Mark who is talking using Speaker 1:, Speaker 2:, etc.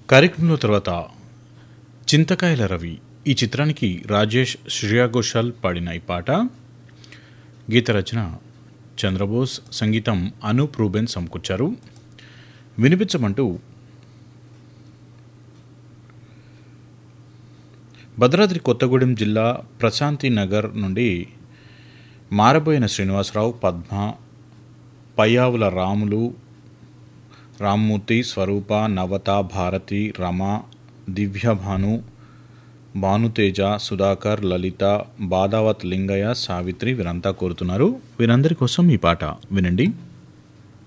Speaker 1: కార్యక్రమంలో తర్వాత చింతకాయల రవి ఈ చిత్రానికి రాజేష్ శ్రేయా ఘోషాల్ పాడిన ఈ పాట గీత రచన చంద్రబోస్ సంగీతం అనూప్ రూబెన్ సమకూర్చారు వినిపించమంటూ భద్రాద్రి కొత్తగూడెం జిల్లా ప్రశాంతి నగర్ నుండి మారబోయిన శ్రీనివాసరావు పద్మ పయ్యావుల రాములు రామ్మూర్తి స్వరూప నవత భారతి రమ దివ్యభాను భానుతేజ సుధాకర్ లలిత బాదావత్ లింగయ్య సావిత్రి వీరంతా కోరుతున్నారు వీరందరి కోసం ఈ పాట వినండి